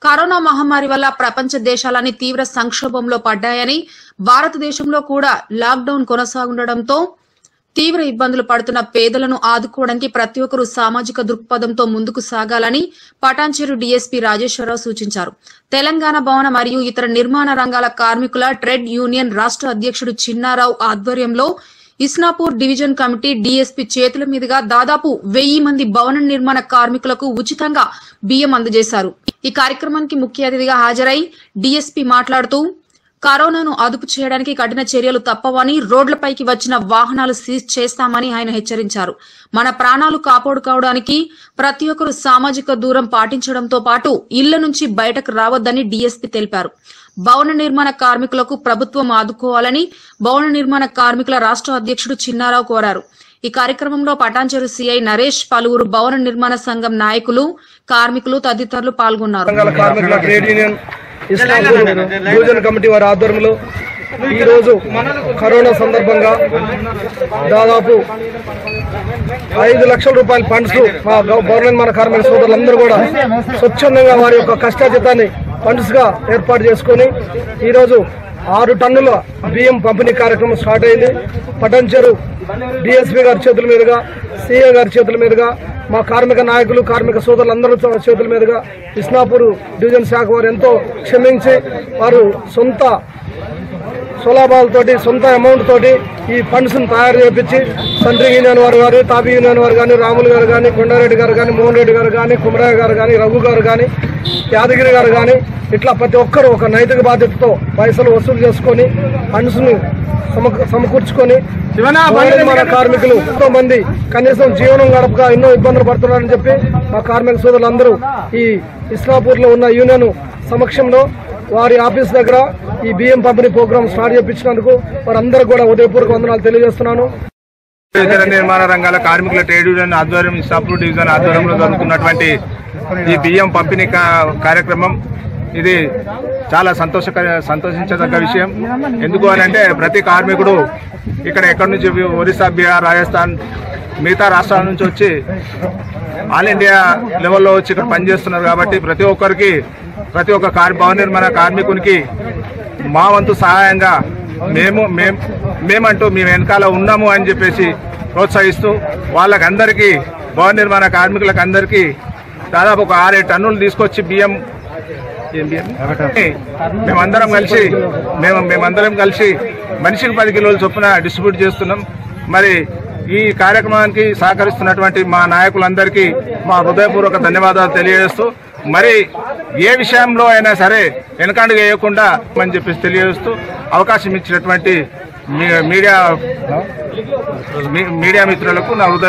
Corona మహమ్మారి వల్ల ప్రపంచ దేశాలన్నీ తీవ్ర సంక్షోభంలో పడ్డాయని భారతదేశంలో కూడా లాక్డౌన్ కొనసాగుండటంతో తీవ్ర ఇబ్బందులు పడుతున్న పేదలను ఆదుకోవడానికి ప్రతి ఒక్కరూ సామాజిక దృక్పథంతో ముందుకు సాగాలని పటాన్చెరు డీఎస్పీ రాజేశ్వరరావు సూచించారు తెలంగాణ భవన మరియు ఇతర నిర్మాణ రంగాల కార్మికుల ట్రేడ్ యూనియన్ రాష్ట్ర అధ్యక్షుడు చిన్నారావు ఆధ్వర్యంలో ఇస్నాపూర్ డివిజన్ కమిటీ డీఎస్పీ చేతుల మీదుగా దాదాపు వెయ్యి మంది భవన నిర్మాణ కార్మికులకు ఉచితంగా బియ్యం అందజేశారు ఈ కార్యక్రమానికి ముఖ్య అతిథిగా హాజరై డీఎస్పీ మాట్లాడుతూ కరోనాను అదుపు చేయడానికి కఠిన చర్యలు తప్పవని రోడ్లపైకి వచ్చిన వాహనాలు సీజ్ చేస్తామని ఆయన హెచ్చరించారు మన ప్రాణాలు కాపాడుకోవడానికి ప్రతి ఒక్కరూ సామాజిక దూరం పాటించడంతో పాటు ఇళ్ల నుంచి బయటకు రావద్దని డీఎస్పీ తెలిపారు భవన నిర్మాణ కార్మికులకు ప్రభుత్వం ఆదుకోవాలని భవన నిర్మాణ కార్మికుల రాష్ట్ర అధ్యక్షుడు చిన్నారావు కోరారు ఈ కార్యక్రమంలో పటాన్చెరు సీఐ నరేష్ పలువురు భవన నిర్మాణ సంఘం నాయకులు కార్మికులు తదితరులు పాల్గొన్నారు రంగాల కార్మికుల trade union Islampur division committee వారి ఆధ్వర్యంలో ఈరోజు కరోనా సందర్భంగా దాదాపు ఐదు లక్షల రూపాయల ఫండ్స్ మా గవ- గవర్నమెంట్ మన కార్మిక సోదరులందరూ కూడా స్వచ్ఛందంగా వారి యొక్క కష్టాజితాన్ని ఫండ్స్ గా ఏర్పాటు చేసుకొని ఈరోజు ఆరు టన్నుల బియ్యం పంపిణీ కార్యక్రమం స్టార్ట్ అయింది పటంచెరు డిఎస్పీ గారి చేతుల మీదుగా సీఏ గారి చేతుల మీదుగా మా కార్మిక నాయకులు కార్మిక సోదరులందరూ చే- చేతుల మీదుగా ఇస్నాపూర్ డివిజన్ శాఖ వారు ఎంతో క్షమించి వారు సొంత సులభాలతోటి సొంత అమౌంట్ తోటి ఈ ఫండ్స్ తయారు చేపించి సెంట్రింగ్ యూనియన్ వారు కానీ తాపీ యూనియన్ వారు కానీ రాములు గారు కానీ కొండారెడ్డి గారు కానీ మోహన్ రెడ్డి గారు కానీ కుమరయ్య గారు కానీ రఘు గారు కానీ యాదగిరి గారు కానీ ఇట్లా ప్రతి ఒక్కరూ ఒక నైతిక బాధ్యతతో పైసలు వసూలు చేసుకొని ఫండ్స్ ను సమకూ- సమకూర్చుకొని భవన నిర్మాణ కార్మికులు ఎంతో మంది కనీసం జీవనం గడపక ఎన్నో ఇబ్బందులు పడుతున్నారని చెప్పి మా కార్మిక సోదరులందరూ ఈ ఇస్లాపూర్ లో ఉన్న యూనియన్ సమక్షంలో వారి ఆఫీస్ దగ్గర ఈ బియ్యం పంపిణీ ప్రోగ్రామ్ స్టార్ట్ చేయించినందుకు వారందరూ కూడా ఉదయపూర్వక వందనాలు తెలియజేస్తున్నాను ఇతర నిర్మాణ రంగాల కార్మికుల ట్రేడ్ యూనియన్ ఆధ్వర్యం ఇస్లాపూర్ డివిజన్ ఆధ్వర్యంలో జరుగుతున్నటువంటి ఈ బియ్యం పంపిణీ కా- కార్యక్రమం ఇది చాలా సంతోషకర సంతోషించదగ్గ విషయం ఎందుకు అని అంటే ప్రతి కార్మికుడు ఇక్కడ ఎక్కడి నుంచి ఒరిస్సా బీహార్ రాజస్థాన్ మిగతా రాష్ట్రాల నుంచి వచ్చి ఆల్ ఇండియా లెవెల్లో వచ్చి ఇక్కడ పనిచేస్తున్నారు కాబట్టి ప్రతి ఒక్కరికి ప్రతి ఒక్క కార్ భవన నిర్మాణ కార్మికునికి మా వంతు సహాయంగా మేము మేం మేమంటూ మీ వెనకాల ఉన్నాము అని చెప్పేసి ప్రోత్సహిస్తూ వాళ్ళకందరికీ భవన నిర్మాణ కార్మికులకు అందరికీ దాదాపు ఒక ఆరేడు టన్నులు తీసుకొచ్చి బియ్యం ఏం బియ్యం? మేమందరం కలిసి మేము మేమందరం కలిసి మనిషికి పది కిలోల చొప్పున డిస్ట్రిబ్యూట్ చేస్తున్నాం మరి ఈ కార్యక్రమానికి సహకరిస్తున్నటువంటి మా నాయకులందరికీ మా హృదయపూర్వక ధన్యవాదాలు తెలియజేస్తూ మరి ఏ విషయంలో అయినా సరే వెనకండుగా వేయకుండా అని చెప్పేసి తెలియజేస్తూ అవకాశం ఇచ్చినటువంటి మీ- మీడియా మీ- మీడియా మిత్రులకు నా హృదయ